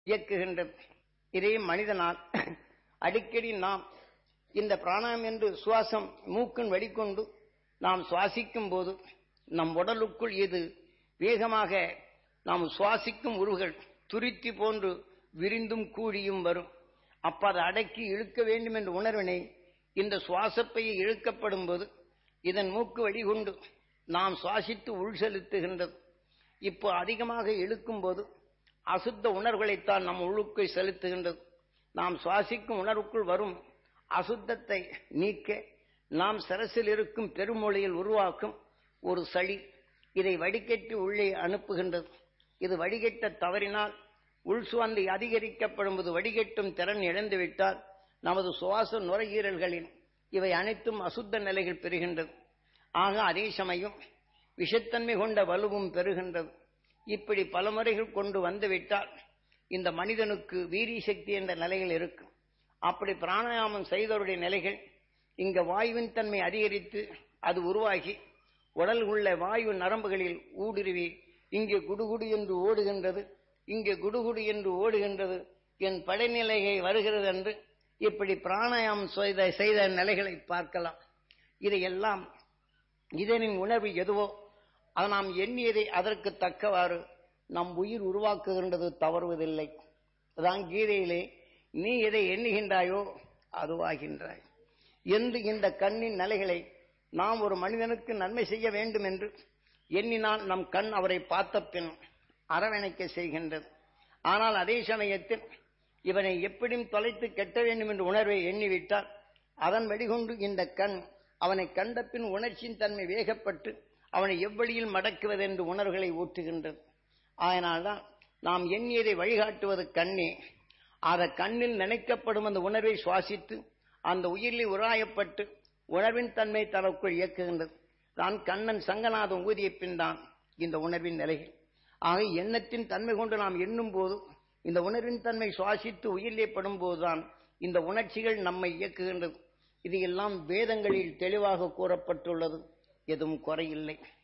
இயக்குகின்றது இதே மனிதனால் அடிக்கடி நாம் இந்த பிராணாயம் என்று சுவாசம் மூக்கின் வெளிக்கொண்டு நாம் சுவாசிக்கும் போது நம் உடலுக்குள் இது வேகமாக நாம் சுவாசிக்கும் உருவுகள் துருத்தி போன்று விரிந்தும் கூடியும் வரும் அப்ப அதை அடக்கி இழுக்க வேண்டும் என்ற உணர்வினை இந்த சுவாசப்பையை இழுக்கப்படும் போது இதன் மூக்கு வழிகொண்டு நாம் சுவாசித்து உள் செலுத்துகின்றது இப்போ அதிகமாக இழுக்கும் போது அசுத்த உணர்வுகளைத்தான் நம் உள்ளுக்குள் செலுத்துகின்றது நாம் சுவாசிக்கும் உணர்வுக்குள் வரும் அசுத்தத்தை நீக்க நாம் சரசில் இருக்கும் பெருமொழியில் உருவாக்கும் ஒரு சளி இதை வடிகட்டி உள்ளே அனுப்புகின்றது இது வடிகட்ட தவறினால் உள் சுவாந்தி அதிகரிக்கப்படும் போது வடிகட்டும் திறன் இழந்துவிட்டால் நமது சுவாச நுரையீரல்களின் இவை அனைத்தும் அசுத்த நிலைகள் பெறுகின்றது ஆக அதே சமயம் விஷத்தன்மை கொண்ட வலுவும் பெறுகின்றது இப்படி பல முறைகள் கொண்டு வந்துவிட்டால் இந்த மனிதனுக்கு வீரிய சக்தி என்ற நிலைகள் இருக்கும் அப்படி பிராணாயாமம் செய்தவருடைய நிலைகள் இங்க வாயுவின் தன்மை அதிகரித்து அது உருவாகி உடல் உள்ள வாயு நரம்புகளில் ஊடுருவி இங்கே குடுகுடு என்று ஓடுகின்றது இங்கே குடுகுடு என்று ஓடுகின்றது என் படைநிலையை வருகிறது என்று இப்படி பிராணாயாமம் செய்த செய்த நிலைகளை பார்க்கலாம் இதையெல்லாம் இதனின் உணர்வு எதுவோ அது நாம் எண்ணியதை அதற்கு தக்கவாறு நம் உயிர் உருவாக்குகின்றது தவறுவதில்லை அதான் கீதையிலே நீ எதை எண்ணுகின்றாயோ அதுவாகின்றாய் என்று இந்த கண்ணின் நிலைகளை நாம் ஒரு மனிதனுக்கு நன்மை செய்ய வேண்டும் என்று எண்ணினால் நம் கண் அவரை பார்த்த பின் அரவணைக்க செய்கின்றது ஆனால் அதே சமயத்தில் இவனை எப்படியும் தொலைத்து கெட்ட வேண்டும் என்ற உணர்வை எண்ணிவிட்டால் அதன் வழிகொண்டு இந்த கண் அவனை கண்ட பின் உணர்ச்சியின் தன்மை வேகப்பட்டு அவனை எவ்வழியில் மடக்குவது என்று உணர்வுகளை ஊட்டுகின்றது அதனால்தான் நாம் எண்ணியதை வழிகாட்டுவது கண்ணே அத கண்ணில் நினைக்கப்படும் அந்த உணர்வை சுவாசித்து அந்த உயிரில் உராயப்பட்டு உணர்வின் தன்மை தனக்குள் இயக்குகின்றது தான் கண்ணன் சங்கநாதம் ஊதிய பின் தான் இந்த உணர்வின் நிலைகள் ஆக எண்ணத்தின் தன்மை கொண்டு நாம் எண்ணும் போது இந்த உணர்வின் தன்மை சுவாசித்து உயிரிலே படும் போதுதான் இந்த உணர்ச்சிகள் நம்மை இயக்குகின்றது இது எல்லாம் வேதங்களில் தெளிவாக கூறப்பட்டுள்ளது எதுவும் குறையில்லை